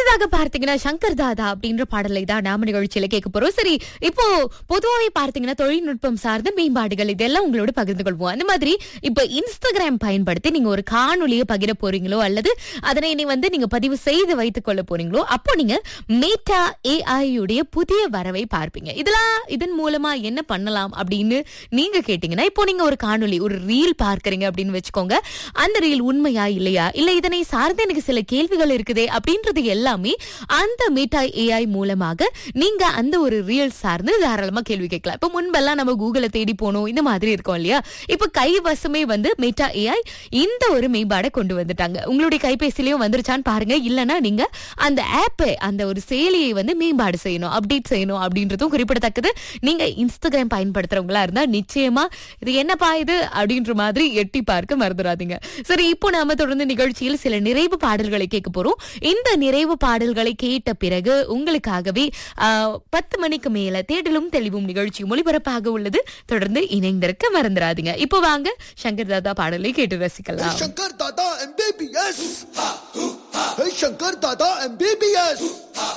அடுத்ததாக பார்த்தீங்கன்னா சங்கர் தாதா அப்படின்ற பாடலை தான் நாம நிகழ்ச்சியில கேட்க போறோம் சரி இப்போ பொதுவாகவே பார்த்தீங்கன்னா தொழில்நுட்பம் சார்ந்த மேம்பாடுகள் இதெல்லாம் உங்களோட பகிர்ந்து கொள்வோம் அந்த மாதிரி இப்ப இன்ஸ்டாகிராம் பயன்படுத்தி நீங்க ஒரு காணொலியை பகிர போறீங்களோ அல்லது அதனை நீ வந்து நீங்க பதிவு செய்து வைத்துக் கொள்ள போறீங்களோ அப்போ நீங்க மேட்டா ஏஐ உடைய புதிய வரவை பார்ப்பீங்க இதெல்லாம் இதன் மூலமா என்ன பண்ணலாம் அப்படின்னு நீங்க கேட்டீங்கன்னா இப்போ நீங்க ஒரு காணொளி ஒரு ரீல் பார்க்கறீங்க அப்படின்னு வச்சுக்கோங்க அந்த ரீல் உண்மையா இல்லையா இல்ல இதனை சார்ந்து எனக்கு சில கேள்விகள் இருக்குதே அப்படின்றது எல்லாமே அந்த மீட்டா ஏஐ மூலமாக நீங்க அந்த ஒரு ரீல் சார்ந்து தாராளமா கேள்வி கேட்கலாம் இப்ப முன்பெல்லாம் நம்ம கூகுளை தேடி போனோம் இந்த மாதிரி இருக்கோம் இல்லையா இப்ப கைவசமே வந்து மெட்டா ஏஐ இந்த ஒரு மேம்பாடை கொண்டு வந்துட்டாங்க உங்களுடைய கைபேசியிலயும் வந்துருச்சான்னு பாருங்க இல்லனா நீங்க அந்த ஆப்பை அந்த ஒரு செயலியை வந்து மேம்பாடு செய்யணும் அப்டேட் செய்யணும் அப்படின்றதும் குறிப்பிடத்தக்கது நீங்க இன்ஸ்டாகிராம் பயன்படுத்துறவங்களா இருந்தா நிச்சயமா இது என்னப்பா இது அப்படின்ற மாதிரி எட்டி பார்க்க மறந்துடாதீங்க சரி இப்போ நாம தொடர்ந்து நிகழ்ச்சியில் சில நிறைவு பாடல்களை கேட்க போறோம் இந்த நிறைவு பாடல்களை கேட்ட பிறகு உங்களுக்காகவே ஆஹ், பத்து மணிக்கு மேல தேடலும் தெளிவும் நிகழ்ச்சி ஒளிபரப்பாக உள்ளது தொடர்ந்து இணைந்திருக்க மறந்துடாதீங்க இப்போ வாங்க சங்கர் தாதா பாடலை கேட்டு ரசிக்கலாம் शंकर दादा एमबीबीएस हे शंकर दादा एमबीबीएस